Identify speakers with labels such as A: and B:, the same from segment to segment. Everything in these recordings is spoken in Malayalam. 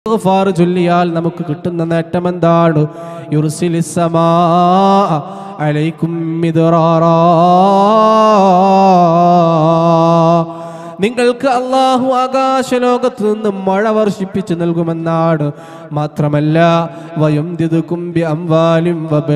A: ഇസ്തിഗ്ഫാർ ചൊല്ലിയാൽ നമുക്ക് കിട്ടുന്ന നേട്ടം എന്താണ് യുർസിലിസ്സമാ അലൈക്കും മിദ്റാറാ നിങ്ങൾക്ക് അള്ളാഹു ആകാശലോകത്ത് നിന്ന് മഴ വർഷിപ്പിച്ചു നൽകുമെന്നാണ് മാത്രമല്ല വയും ദിതുകുംബി അംവാലും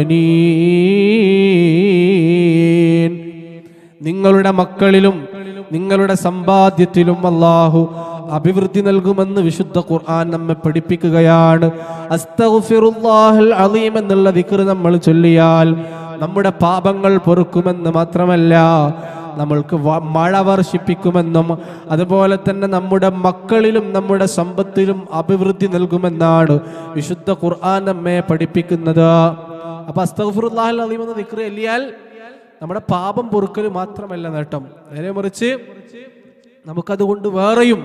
A: വബനീൻ നിങ്ങളുടെ മക്കളിലും നിങ്ങളുടെ സമ്പാദ്യത്തിലും അള്ളാഹു അഭിവൃദ്ധി നൽകുമെന്ന് വിശുദ്ധ ഖുർആൻ നമ്മെ പഠിപ്പിക്കുകയാണ് അസ്തഗ്ഫിറുല്ലാഹൽ അലീം എന്നുള്ള ദിക്ർ നമ്മൾ ചൊല്ലിയാൽ നമ്മുടെ പാപങ്ങൾ പൊറുക്കുമെന്ന് മാത്രമല്ല നമ്മൾക്ക് വ- മഴ വർഷിപ്പിക്കുമെന്നും അതുപോലെ തന്നെ നമ്മുടെ മക്കളിലും നമ്മുടെ സമ്പത്തിലും അഭിവൃദ്ധി നൽകുമെന്നാണ് വിശുദ്ധ ഖുർആൻ നമ്മെ പഠിപ്പിക്കുന്നത് അപ്പൊ അസ്തഗ്ഫിറുല്ലാഹൽ അലീം എന്ന ദിക്ർ ചൊല്ലിയാൽ നമ്മുടെ പാപം പൊറുക്കൽ മാത്രമല്ല നേട്ടം നേരെ മറിച്ച് നമുക്കതുകൊണ്ട് വേറെയും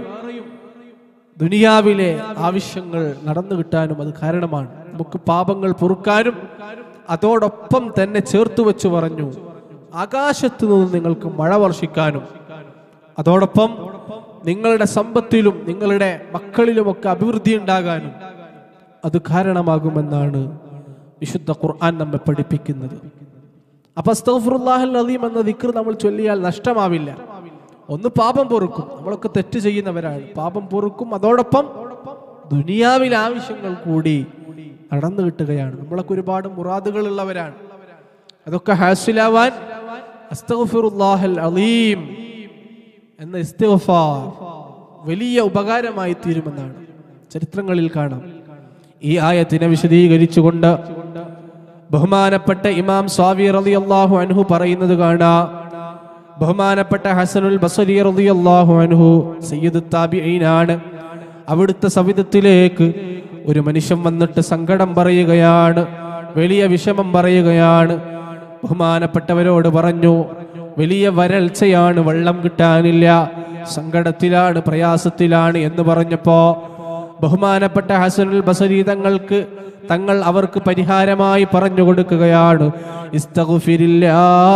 A: ദുനിയാവിലെ ആവശ്യങ്ങൾ നടന്നു കിട്ടാനും അത് കാരണമാണ് നമുക്ക് പാപങ്ങൾ പൊറുക്കാനും അതോടൊപ്പം തന്നെ ചേർത്ത് വെച്ച് പറഞ്ഞു ആകാശത്തു നിന്ന് നിങ്ങൾക്ക് മഴ വർഷിക്കാനും അതോടൊപ്പം നിങ്ങളുടെ സമ്പത്തിലും നിങ്ങളുടെ മക്കളിലുമൊക്കെ അഭിവൃദ്ധി ഉണ്ടാകാനും അത് കാരണമാകുമെന്നാണ് വിശുദ്ധ ഖുർആൻ നമ്മെ പഠിപ്പിക്കുന്നത് അപ്പൊ അസ്തഗ്ഫിറുല്ലാഹൽ അലീം എന്ന ദിക്ർ നമ്മൾ ചൊല്ലിയാൽ നഷ്ടമാവില്ല ഒന്ന് പാപം പൊറുക്കും നമ്മളൊക്കെ തെറ്റ് ചെയ്യുന്നവരാണ് പാപം പൊറുക്കും അതോടൊപ്പം ദുനിയാവിലെ ആവശ്യങ്ങൾ കൂടി നടന്നു കിട്ടുകയാണ് നമ്മളൊക്കെ ഒരുപാട് മുറാദുകൾ ഉള്ളവരാണ് അതൊക്കെ ഹാസിലാവാൻ അസ്തഗ്ഫിറുല്ലാഹൽ അലീം എന്ന ഇസ്തിഗ്ഫാർ വലിയ ഉപകാരമായി തീരുമെന്നാണ് ചരിത്രങ്ങളിൽ കാണാം ഈ ആയത്തിനെ വിശദീകരിച്ചുകൊണ്ട് ബഹുമാനപ്പെട്ട ഇമാം സ്വാവി റളിയല്ലാഹു അൻഹു പറയുന്നത് കാണാം ബഹുമാനപ്പെട്ട ഹസനുൽ ബസരി റളിയല്ലാഹു അൻഹു സയ്യിദ് താബിഈനാണ് അവിടുത്തെ സവിധത്തിലേക്ക് ഒരു മനുഷ്യൻ വന്നിട്ട് സങ്കടം പറയുകയാണ് വലിയ വിഷമം പറയുകയാണ് ബഹുമാനപ്പെട്ടവരോട് പറഞ്ഞു വലിയ വരൾച്ചയാണ് വെള്ളം കിട്ടാനില്ല സങ്കടത്തിലാണ് പ്രയാസത്തിലാണ് എന്ന് പറഞ്ഞപ്പോ ബഹുമാനപ്പെട്ട ഹസനുൽ ബസരി തങ്ങൾക്ക് തങ്ങൾ അവർക്ക് പരിഹാരമായി പറഞ്ഞു കൊടുക്കുകയാണ് ഇസ്തഗ്ഫിരില്ലാ.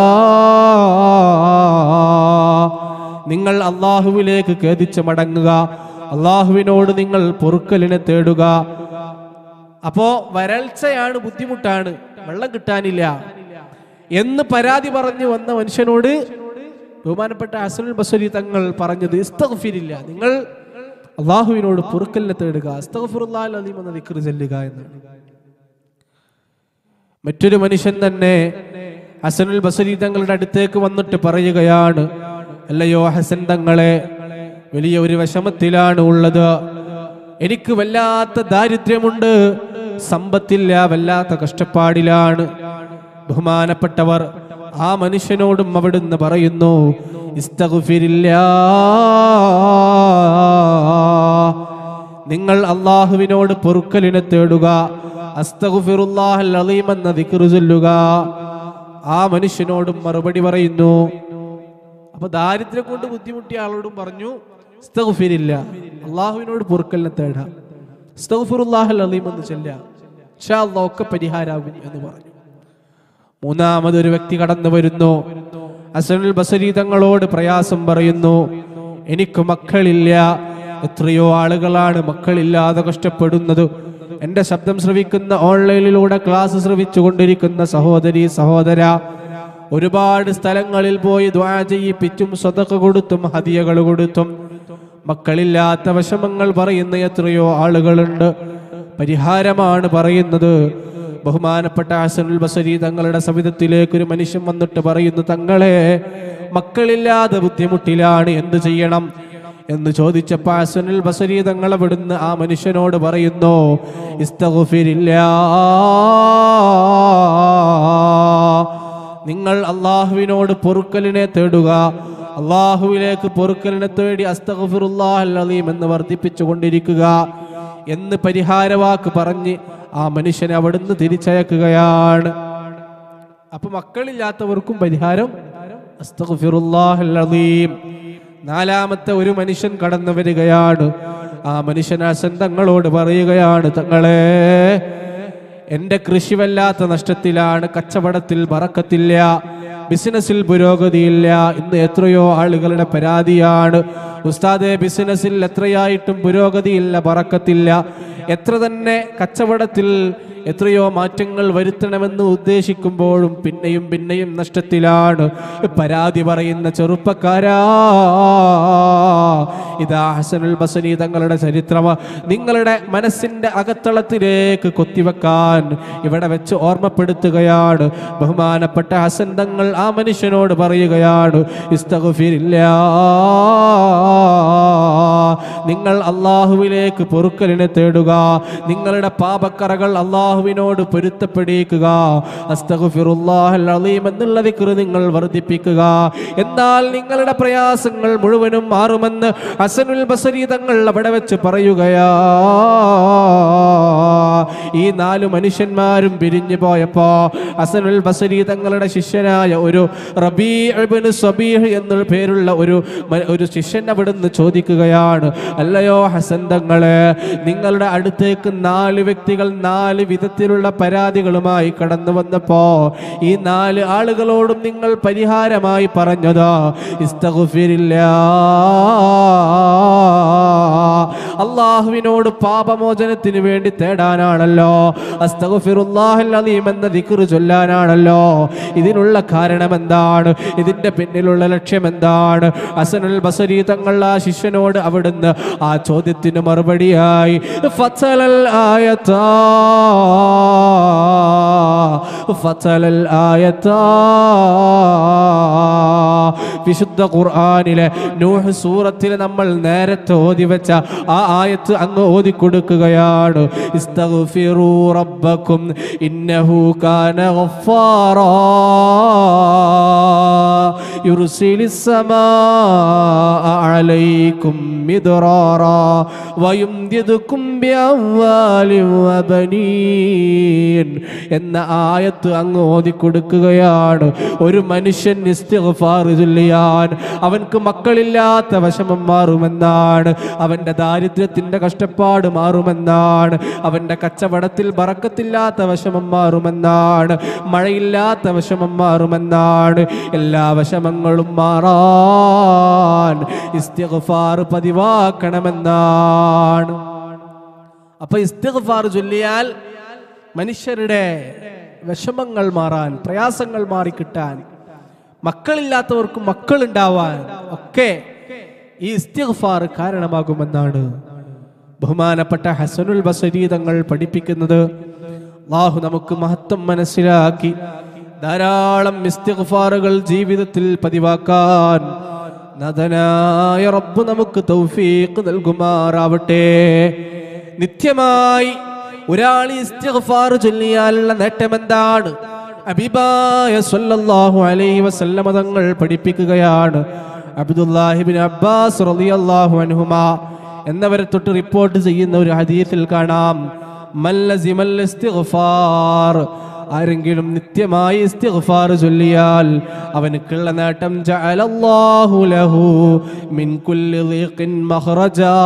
A: നിങ്ങൾ അള്ളാഹുവിലേക്ക് ഖേദിച്ച് മടങ്ങുക അള്ളാഹുവിനോട് നിങ്ങൾ പൊറുക്കലിനെ തേടുക അപ്പോ വരൾച്ചയാണ് ബുദ്ധിമുട്ടാണ് വെള്ളം കിട്ടാനില്ല എന്ന് പരാതി പറഞ്ഞു വന്ന മനുഷ്യനോട് ബഹുമാനപ്പെട്ട ഹസനുൽ ബസരി തങ്ങൾ പറഞ്ഞത് ഇസ്തഗ്ഫിരില്ല നിങ്ങൾ അള്ളാഹുവിനോട് പൊറുക്കലിനെ തേടുക അസ്തഗ്ഫിറുല്ലാഹൽ അലീം എന്ന ദിക്ർ ചെല്ലുക എന്നാണ് മറ്റൊരു മനുഷ്യൻ തന്നെ ഹസനുൽ ബസരി തങ്ങളുടെ അടുത്തേക്ക് വന്നിട്ട് പറയുകയാണ് അല്ലയോ ഹസൻ തങ്ങളെ വലിയ ഒരു വിഷമത്തിലാണ് ഉള്ളത് എനിക്ക് വല്ലാത്ത ദാരിദ്ര്യമുണ്ട് സമ്പത്തില്ല വല്ലാത്ത കഷ്ടപ്പാടിലാണ് ബഹുമാനപ്പെട്ടവർ ആ മനുഷ്യനോടും അവിടുന്ന് പറയുന്നു ഇസ്തഗ്ഫിരില്ലാ നിങ്ങൾ അള്ളാഹുവിനോട് പൊറുക്കലിനെ തേടുക അസ്തഗ്ഫിറുല്ലാഹൽ അലീം എന്ന ദിക്ർ ചൊല്ലുക ആ മനുഷ്യനോടും മറുപടി പറയുന്നു അപ്പൊ ദാരിദ്ര്യം കൊണ്ട് ബുദ്ധിമുട്ടിയ ആളോടും പറഞ്ഞു ഇസ്തഗ്ഫിരില്ല അള്ളാഹുവിനോട് പൊറുക്കലിനെ തേടാം ഇസ്തഗ്ഫിറുല്ലാഹൽ അലീം എന്ന് ചൊല്ല ഇൻഷാ അല്ലാഹ് ഒക്കെ പരിഹാരാകും എന്ന് പറഞ്ഞു മൂന്നാമതൊരു വ്യക്തി കടന്നു വരുന്നു അസനുൽ ബസരി തങ്ങളോട് പ്രയാസം പറയുന്നു എനിക്ക് മക്കളില്ല എത്രയോ ആളുകളാണ് മക്കളില്ലാതെ കഷ്ടപ്പെടുന്നത് എന്റെ ശബ്ദം ശ്രവിക്കുന്ന ഓൺലൈനിലൂടെ ക്ലാസ് ശ്രവിച്ചു കൊണ്ടിരിക്കുന്ന സഹോദരി സഹോദര ഒരുപാട് സ്ഥലങ്ങളിൽ പോയി ദ്വാ ചെയ്യിപ്പിച്ചും സ്വതക്ക കൊടുത്തും ഹദിയകൾ കൊടുത്തും മക്കളില്ലാത്ത വിഷമങ്ങൾ പറയുന്ന എത്രയോ ആളുകളുണ്ട് പരിഹാരമാണ് പറയുന്നത് ബഹുമാനപ്പെട്ട ഹസനുൽ ബസരി തങ്ങളുടെ സവിധത്തിലേക്ക് ഒരു മനുഷ്യൻ വന്നിട്ട് പറയുന്നു തങ്ങളെ മക്കളില്ലാതെ ബുദ്ധിമുട്ടിലാണ് എന്ത് ചെയ്യണം എന്ന് ചോദിച്ചപ്പോ ഹസനുൽ ബസരി തങ്ങൾ അവിടുന്ന് ആ മനുഷ്യനോട് പറയുന്നു ഇസ്തഗ്ഫിരില്ലാ. നിങ്ങൾ അള്ളാഹുവിനോട് പൊറുക്കലിനെ തേടുക അള്ളാഹുവിലേക്ക് പൊറുക്കലിനെ തേടി അസ്തഗ്ഫിറുല്ലാഹൽ അലീം എന്ന് വർദ്ധിപ്പിച്ചു കൊണ്ടിരിക്കുക എന്ന് പരിഹാരവാക്ക് പറഞ്ഞ് ആ മനുഷ്യനെ അവിടുന്ന് തിരിച്ചയക്കുകയാണ് അപ്പൊ മക്കളില്ലാത്തവർക്കും പരിഹാരം അസ്തഗ്ഫിറുല്ലാഹൽ അലീം നാലാമത്തെ ഒരു മനുഷ്യൻ കടന്നു വരികയാണ് ആ മനുഷ്യൻ ഹസൻ തങ്ങളോട് പറയുകയാണ് തങ്ങളെ എന്റെ കൃഷി വല്ലാത്ത നഷ്ടത്തിലാണ് കച്ചവടത്തിൽ പറക്കത്തില്ല ബിസിനസ്സിൽ പുരോഗതിയില്ല ഇന്ന് എത്രയോ ആളുകളുടെ പരാതിയാണ് ഉസ്താദെ ബിസിനസ്സിൽ എത്രയായിട്ടും പുരോഗതിയില്ല പറക്കത്തില്ല എത്ര തന്നെ കച്ചവടത്തിൽ എത്രയോ മാറ്റങ്ങൾ വരുത്തണമെന്ന് ഉദ്ദേശിക്കുമ്പോഴും പിന്നെയും പിന്നെയും നഷ്ടത്തിലാണ് പരാതി പറയുന്ന ചെറുപ്പക്കാരാ ഇതാ ഹസനുൽ ബസരി തങ്ങളുടെ ചരിത്രം നിങ്ങളുടെ മനസ്സിന്റെ അകത്തളത്തിലേക്ക് കൊത്തിവെക്കാൻ ഇവിടെ വെച്ച് ഓർമ്മപ്പെടുത്തുകയാണ് ബഹുമാനപ്പെട്ട ഹസൻ തങ്ങൾ ആ മനുഷ്യനോട് പറയുകയാണ് ഇസ്തഗ്ഫിരില്ലാ. നിങ്ങൾ അള്ളാഹുവിലേക്ക് പൊറുക്കലിനെ തേടുക നിങ്ങളുടെ പാപക്കറകൾ അള്ളാഹുവിനോട് പൊരുത്തപ്പെടിക്കുക അസ്തഗ്ഫിറുല്ലാഹൽ അലീം എന്നുള്ള ദിക്ർ നിങ്ങൾ വർദ്ധിപ്പിക്കുക എന്നാൽ നിങ്ങളുടെ പ്രയാസങ്ങൾ മുഴുവനും മാറുമെന്ന് ഹസനുൽ ബസരി തങ്ങൾ അവിടെ വെച്ച് പറയുകയാ ഈ നാല് മനുഷ്യന്മാരും പിരിഞ്ഞു പോയപ്പോ ഹസനുൽ ബസരി തങ്ങളുടെ ശിഷ്യനായ ഒരു റബീ ഇബ്നു സബീഹ് എന്ന പേരുള്ള ഒരു മ- ഒരു ശിഷ്യൻ അവിടുന്ന് ചോദിക്കുകയാണ് അല്ലയോ ഹസൻ തങ്ങളെ നിങ്ങളുടെ അടുത്തേക്ക് നാല് വ്യക്തികൾ നാല് വിധത്തിലുള്ള പരാതികളുമായി കടന്നു വന്നപ്പോ ഈ നാല് ആളുകളോടും നിങ്ങൾ പരിഹാരമായി പറഞ്ഞത് ഇസ്തഗ്ഫിരില്ലാ. അള്ളാഹുവിനോട് പാപമോചനത്തിന് വേണ്ടി തേടാനാണല്ലോ അസ്തഗ്ഫിറുല്ലാഹൽ അലീം എന്ന ദിക്ർ ചൊല്ലാനാണല്ലോ ഇതിനുള്ള കാരണം എന്താണ് ഇതിന്റെ പിന്നിലുള്ള ലക്ഷ്യം എന്താണ് ഹസനുൽ ബസരി തങ്ങൾ ആ ശിഷ്യനോട് അവിടുന്ന് ആ ചോദ്യത്തിന് മറുപടിയായി ഫസലൽ ആയത്താ ഫസലൽ ആയത്താ വിശുദ്ധ ഖുർആനിലെ നൂഹ് സൂറത്തിൽ നമ്മൾ നേരത്തെ ഓതി വെച്ച ആ ആയത്ത് അങ്ങ് ഓതി കൊടുക്കുകയാണ് ഇസ്തഗ്ഫിറൂ റബ്ബക്കും ഇന്നഹു കാന ഗഫാറാ യുർസിലിസ് സമാഅ അലൈക്കും മിദ്റാറാ വയുംദിദുക്കും ബിഅംവാലിൻ വബനീൻ എന്ന ആയത്ത് അങ്ങ് ഓതി കൊടുക്കുകയാണ് ഒരു മനുഷ്യൻ ഇസ്തിഗ്ഫാർ ചൊല്ലിയാൻ അവൻക്ക് മക്കളില്ലാത്ത വിഷമം മാറുമെന്നാണ് അവൻ്റെ ദാരിദ്ര്യത്തിൻ്റെ കഷ്ടപ്പാട് മാറുമെന്നാണ് അവൻ്റെ കച്ചവടത്തിൽ ബറക്കത്തില്ലാത്ത വിഷമം മാറുമെന്നാണ് മഴയില്ലാത്ത വിഷമം മാറുമെന്നാണ് എല്ലാ വിഷമങ്ങളും മാറാൻ ഇസ്തിഗ്ഫാർ പതിവാക്കണമെന്നാണ് അപ്പൊ ഇസ്തിഗ്ഫാർ ചൊല്ലിയാൽ മനുഷ്യരുടെ വിഷമങ്ങൾ മാറാൻ പ്രയാസങ്ങൾ മാറിക്കിട്ടാൻ മക്കളില്ലാത്തവർക്ക് മക്കളുണ്ടാവാൻ ഒക്കെ ഈ ഇസ്തിഗ്ഫാർ കാരണമാകുമെന്നാണ് ബഹുമാനപ്പെട്ട ഹസനുൽ ബസരി തങ്ങൾ പഠിപ്പിക്കുന്നത് അള്ളാഹു നമുക്ക് മഹത്വം മനസ്സിലാക്കി ധാരാളം ഇസ്തിഗ്ഫാറുകൾ ജീവിതത്തിൽ പതിവാക്കാൻ നദനായ റബ്ബ് നമുക്ക് തൗഫീഖ് നൽകുമാറാവട്ടെ നിത്യമായി ഒരാൾ ഇസ്തിഗ്ഫാർ ചൊല്ലിയാലുള്ള നേട്ടം എന്താണ് അബിബായ സല്ലല്ലാഹു അലൈഹി വസല്ലമ തങ്ങൾ പഠിപ്പിക്കുകയാണ് അബ്ദുല്ലാഹിബിൻ അബ്ബാസ് റളിയല്ലാഹു അൻഹുമാ എന്നവരെ തൊട്ട് റിപ്പോർട്ട് ചെയ്യുന്ന ഒരു ഹദീസിൽ കാണാം മല്ലസിമൽ ഇസ്തിഗ്ഫാർ ആരെങ്കിലും നിത്യമായി ഇസ്തിഗ്ഫാർ ചൊല്ലിയാൽ അവനക്കുള്ള നേട്ടം ജഅലല്ലാഹു ലഹു മിൻ കുല്ലി ളീഖിൻ മഖ്റജാ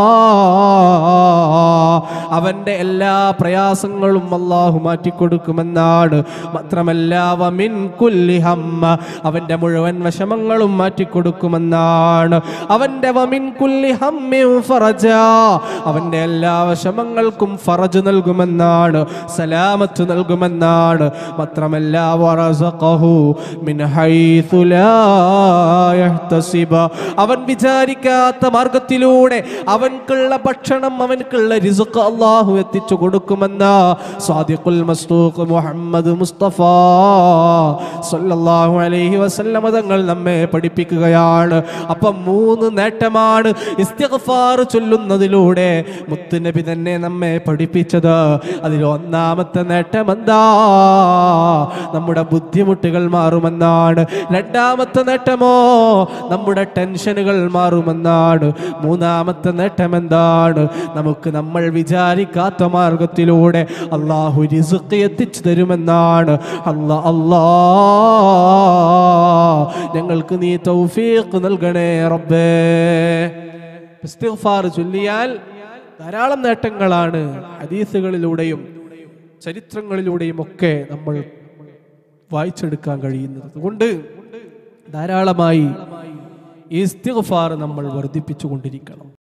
A: അവന്റെ എല്ലാ പ്രയാസങ്ങളും അള്ളാഹു മാറ്റിക്കൊടുക്കുമെന്നാണ് മാത്രമല്ല വമിൻ കുല്ലി ഹമ്മ അവന്റെ മുഴുവൻ വിഷമങ്ങളും മാറ്റിക്കൊടുക്കുമെന്നാണ് അവന്റെ വമിൻ കുല്ലി ഹമ്മിൻ ഫറജ അവന്റെ എല്ലാ വിഷമങ്ങൾക്കും ഫറജ് നൽകുമെന്നാണ് സലാമത്ത് നൽകുമെന്നാണ് മാത്രമല്ല വറസഖഹു മിൻ ഹൈഥു ലാ യഹ്തസിബ അവൻ വിചാരിക്കാത്ത മാർഗത്തിലൂടെ അവൻക്കുള്ള ഭക്ഷണം അവൻക്കുള്ള റിസ്ക് അള്ളാഹു എത്തിച്ചു കൊടുക്കുമെന്ന സാദിഖുൽ മസ്തൂഖ് മുഹമ്മദ് മുസ്തഫ സല്ലല്ലാഹു അലൈഹി വസല്ലമ തങ്ങൾ നമ്മെ പഠിപ്പിക്കുകയാണ് അപ്പം മൂന്ന് നേട്ടമാണ് ഇസ്തിഗ്ഫാർ ചൊല്ലുന്നതിലൂടെ മുത്തുനബി തന്നെ നമ്മെ പഠിപ്പിച്ചത് അതിൽ ഒന്നാമത്തെ നേട്ടം എന്താ നമ്മുടെ ബുദ്ധിമുട്ടുകൾ മാറുമെന്നാണ് രണ്ടാമത്തെ നേട്ടമോ നമ്മുടെ ടെൻഷനുകൾ മാറുമെന്നാണ് മൂന്നാമത്തെ നേട്ടം എന്താണ് നമുക്ക് നമ്മൾ വിചാരിക്കാത്ത മാർഗത്തിലൂടെ അള്ളാഹു റിസ്ക് എത്തിച്ചു തരുമെന്നാണ് അല്ലാ അല്ലാ ഞങ്ങൾക്ക് നീ തൗഫീഖ് നൽകണേ റബ്ബേ ഇസ്തിഗ്ഫാർ ചൊല്ലിയാൽ ധാരാളം നേട്ടങ്ങളാണ് ഹദീസുകളിലൂടെയും ചരിത്രങ്ങളിലൂടെയും ഒക്കെ നമ്മൾ വായിച്ചെടുക്കാൻ കഴിയുന്നത് അതുകൊണ്ട് ധാരാളമായി ഈ ഇസ്തിഗ്ഫാർ നമ്മൾ വർദ്ധിപ്പിച്ചു കൊണ്ടിരിക്കണം